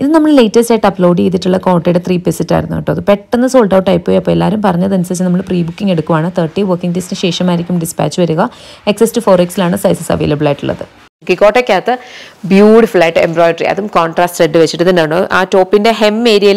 ഇത് നമ്മൾ ലേറ്റസ്റ്റ് ആയിട്ട് അപ്ലോഡ് ചെയ്തിട്ടുള്ള കോട്ടയുടെ ത്രീ പീസിറ്റ് ആയിരുന്നു കേട്ടോ അത് പെട്ടെന്ന് സോൾഡ് ഔട്ട് ആയിപ്പോയി അപ്പോൾ എല്ലാവരും പറഞ്ഞതനുസരിച്ച് നമ്മൾ പ്രീ ബുക്കിംഗ് എടുക്കുവാണ് തേർട്ടി വർക്കിംഗ് ഡേയ്സിന് ശേഷമായിരിക്കും ഡിസ്പാച്ച് വരിക എക്സസ് ടു ഫോർ എക്സിലാണ് സൈസസ് അവൈലബിൾ ആയിട്ടുള്ളത് കോട്ടയ്ക്കകത്ത് ബ്യൂട്ടിഫുൾ ആയിട്ട് എംബ്രോയിഡറി അതും കോൺട്രാസ്റ്റ് ത്രെഡ് വെച്ചിട്ട് ഇതുണ്ടാവും ആ ടോപ്പിന്റെ ഹെം ഏരിയയിൽ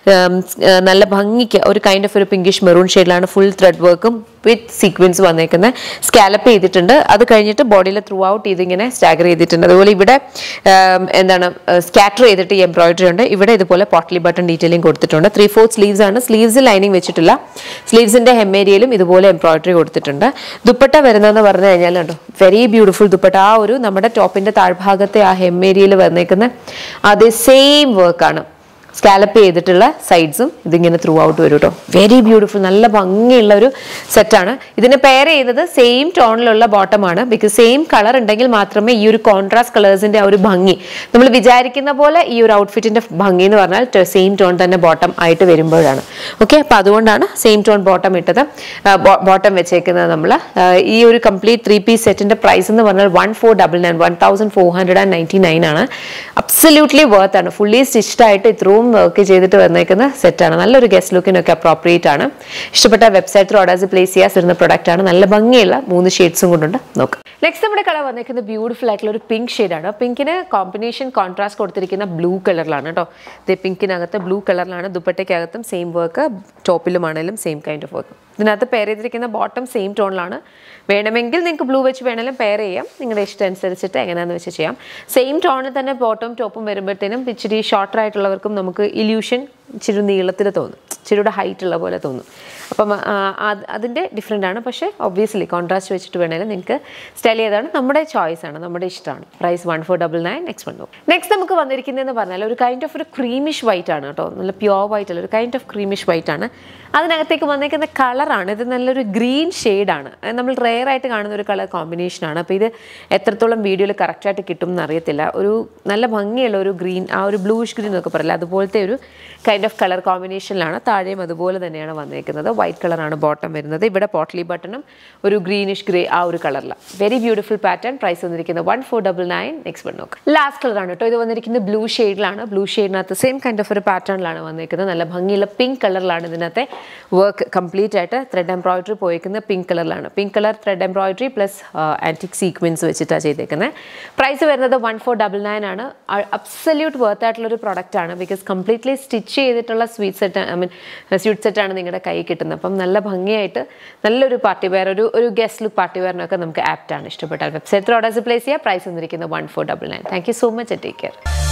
നല്ല ഭംഗിക്ക് ഒരു കൈൻഡ് ഓഫ് ഒരു പിങ്കിഷ് മെറൂൺ ഷെയ്ഡിലാണ് ഫുൾ ത്രെഡ് വർക്കും വിത്ത് സീക്വൻസ് വന്നേക്കുന്നത് സ്കാലപ്പ് ചെയ്തിട്ടുണ്ട് അത് കഴിഞ്ഞിട്ട് ബോഡിയിൽ ത്രൂ ഔട്ട് ഇതിങ്ങനെ സ്റ്റാഗർ ചെയ്തിട്ടുണ്ട് അതുപോലെ ഇവിടെ ഉം, എന്താണ് സ്കാറ്റർ ചെയ്തിട്ട് ഈ എംബ്രോയിഡറി ഉണ്ട് ഇവിടെ ഇതുപോലെ പോട്ട്ലി ബട്ടൺ ഡീറ്റെയിലിംഗ് കൊടുത്തിട്ടുണ്ട് ത്രീ ഫോർത്ത് സ്ലീവ്സ് ആണ് സ്ലീവ്സ് ലൈനിങ് വെച്ചിട്ടില്ല സ്ലീവ്സിന്റെ ഹെം ഏരിയയിലും ഇതുപോലെ എംബ്രോയിഡറി കൊടുത്തിട്ടുണ്ട് ദുപ്പട്ട വരുന്നതെന്ന് പറഞ്ഞു കഴിഞ്ഞാൽ കണ്ടോ വെരി ബ്യൂട്ടിഫുൾ ദുപ്പട്ട ആ ഒരു നമ്മുടെ ടോപ്പിന്റെ താഴ്ഭാഗത്തെ ആ ഹെം ഏരിയയിൽ വന്നേക്കുന്ന അതേ സെയിം വർക്കാണ് സ്കാലപ്പ് ചെയ്തിട്ടുള്ള സൈഡ്സും ഇതിങ്ങനെ ത്രൂ ഔട്ട് വരും കേട്ടോ വെരി ബ്യൂട്ടിഫുൾ നല്ല ഭംഗിയുള്ള ഒരു സെറ്റാണ് ഇതിനെ പെയർ ചെയ്യുന്നത് സെയിം ടോണിലുള്ള ബോട്ടമാണ് ബിക്കോസ് സെയിം കളർ ഉണ്ടെങ്കിൽ മാത്രമേ ഈ ഒരു കോൺട്രാസ്റ്റ് കളേഴ്സിന്റെ ആ ഒരു ഭംഗി നമ്മൾ വിചാരിക്കുന്ന പോലെ ഈ ഒരു ഔട്ട്ഫിറ്റിന്റെ ഭംഗി എന്ന് പറഞ്ഞാൽ സെയിം ടോൺ തന്നെ ബോട്ടം ആയിട്ട് വരുമ്പോഴാണ് ഓക്കെ അപ്പൊ അതുകൊണ്ടാണ് സെയിം ടോൺ ബോട്ടം ഇട്ടത് ബോട്ടം വെച്ചേക്കുന്നത് നമ്മൾ ഈ ഒരു കംപ്ലീറ്റ് ത്രീ പീസ് സെറ്റിന്റെ പ്രൈസ് എന്ന് പറഞ്ഞാൽ one four double nine one thousand four hundred and ninety nine ആണ് അബ്സല്യൂട്ട്ലി വർത്ത് ആണ് ഫുള്ളി സ്റ്റിച്ച്ഡ് ആയിട്ട് ഇത്രയും വർക്ക് ചെയ്തിട്ട് വന്നേക്കുന്ന സെറ്റാണ് നല്ലൊരു ഗസ്റ്റ് ലുക്കിനൊക്കെ അപ്രോപ്രിയേറ്റ് ആണ് ഇഷ്ടപ്പെട്ട വെബ്സൈറ്റിൽ ഓർഡേഴ്സ് പ്ലേസ് ചെയ്യാൻ തരുന്ന പ്രൊഡക്റ്റ് ആണ് നല്ല ഭംഗിയുള്ള മൂന്ന് ഷെയ്ഡ്സും കൊണ്ടുണ്ട് നോക്കാം നെക്സ്റ്റ് നമ്മുടെ കളർ വന്നേക്കുന്നത് ബ്യൂട്ടിഫുൾ ആയിട്ടുള്ള ഒരു പിങ്ക് ഷെയ്ഡാണ് പിങ്കിന് കോമ്പിനേഷൻ കോൺട്രാസ്റ്റ് കൊടുത്തിരിക്കുന്ന ബ്ലൂ കളറിലാണ് കേട്ടോ ഇത് പിങ്കിനകത്ത് ബ്ലൂ കളറിലാണ് ദുപ്പട്ടയ്ക്കകത്തും സെയിം വർക്ക് ടോപ്പിലുമാണെങ്കിലും സെയിം കൈൻഡ് ഓഫ് വർക്ക് ഇതിനകത്ത് പെയർ ചെയ്തിരിക്കുന്ന ബോട്ടം സെയിം ടോണിലാണ് വേണമെങ്കിൽ നിങ്ങൾക്ക് ബ്ലൂ വെച്ച് വേണമെങ്കിലും പെയർ ചെയ്യാം നിങ്ങളുടെ ഇഷ്ടം അനുസരിച്ചിട്ട് എങ്ങനെയാണെന്ന് വെച്ച് ചെയ്യാം സെയിം ടോണിൽ തന്നെ ബോട്ടം ടോപ്പും വരുമ്പോഴത്തേനും ഇച്ചിരി ഷോർട്ടർ ആയിട്ടുള്ളവർക്കും നമുക്ക് ഇല്യൂഷൻ ഇച്ചിരി നീളത്തിൽ തോന്നും ഇച്ചിരിയുടെ ഹൈറ്റ് ഉള്ള പോലെ തോന്നും അപ്പം ആ, അത് അതിൻ്റെ ഡിഫറെൻ്റ് ആണ് പക്ഷേ ഒബ്വിയസ്ലി കോൺട്രാസ്റ്റ് വെച്ചിട്ട് വേണമെങ്കിലും നിങ്ങൾക്ക് സ്റ്റൈൽ ചെയ്താണ് നമ്മുടെ ചോയ്സ് ആണ് നമ്മുടെ ഇഷ്ടമാണ് price one four double nine next one next നമുക്ക് വന്നിരിക്കുന്നതെന്ന് പറഞ്ഞാൽ ഒരു കൈൻഡ് ഓഫ് ഒരു ക്രീമിഷ് വൈറ്റ് ആണ് കേട്ടോ നല്ല പ്യോർ വൈറ്റ് അല്ല ഒരു കൈൻഡ് ഓഫ് ക്രീമിഷ് വൈറ്റ് ആണ് അതിനകത്തേക്ക് വന്നിരിക്കുന്ന കളറാണ് ഇത് നല്ലൊരു ഗ്രീൻ ഷെയ്ഡാണ് നമ്മൾ റെയർ ആയിട്ട് കാണുന്ന ഒരു കളർ കോമ്പിനേഷനാണ് അപ്പോൾ ഇത് എത്രത്തോളം വീഡിയോയിൽ കറക്റ്റായിട്ട് കിട്ടും എന്നറിയത്തില്ല ഒരു നല്ല ഭംഗിയുള്ള ഒരു ഗ്രീൻ ആ ഒരു ബ്ലൂഷ് ഗ്രീൻ എന്നൊക്കെ പറയില്ല അതുപോലത്തെ ഒരു കൈൻഡ് ഓഫ് കളർ കോമ്പിനേഷനിലാണ് താഴെയും അതുപോലെ തന്നെയാണ് വന്നേക്കുന്നത് വൈറ്റ് കളറാണ് ബോട്ടം വരുന്നത് ഇവിടെ പോട്ട്ലി ബട്ടണും ഒരു ഗ്രീനിഷ് ഗ്രേ ആ ഒരു കളറിലാണ് വെരി ബ്യൂട്ടിഫുൾ പാറ്റേൺ പ്രൈസ് വന്നിരിക്കുന്നത് one four double nine next one നോക്കാം ലാസ്റ്റ് കളറാണ് കേട്ടോ ഇത് വന്നിരിക്കുന്നത് ബ്ലൂ ഷെയ്ഡിലാണ് ബ്ലൂ ഷെയ്ഡിനകത്ത് സെയിം കൈൻഡ് ഓഫ് ഒരു പാറ്റേണിലാണ് വന്നിരിക്കുന്നത് നല്ല ഭംഗിയുള്ള പിങ്ക് കളറിലാണ് ഇതിനകത്തെ വർക്ക് കംപ്ലീറ്റ് ആയിട്ട് ത്രെഡ് എംബ്രോയിഡറി പോയിരിക്കുന്നത് പിങ്ക് കളറിലാണ് pink colour thread embroidery plus antique sequence വെച്ചിട്ടാണ് ചെയ്തേക്കുന്നത് പ്രൈസ് വരുന്നത് വൺ ഫോർ ഡബിൾ നയൻ ആണ് അബ്സല്യൂട്ട് വർത്ത് ആയിട്ടുള്ള ഒരു പ്രൊഡക്റ്റ് ആണ് ബിക്കോസ് കംപ്ലീറ്റ്ലി സ്റ്റിച്ച് ചെയ്തിട്ടുള്ള sweet set I mean sweet സെറ്റാണ് നിങ്ങളുടെ കൈ കിട്ടുന്നത് അപ്പം നല്ല ഭംഗിയായിട്ട് നല്ലൊരു പാർട്ടി വെയർ ഒരു ഒരു ഗസ്റ്റ് ലുക്ക് പാർട്ടി വെയറിനൊക്കെ നമുക്ക് ആപ്റ്റ് ആണ് ഇഷ്ടപ്പെട്ടാൽ വെബ്സൈറ്റിൽ ഓർഡേഴ്സ് പ്ലേസ് ചെയ്യുക പ്രൈസ് വന്നിരിക്കുന്നത് one four double nine thank you so much take care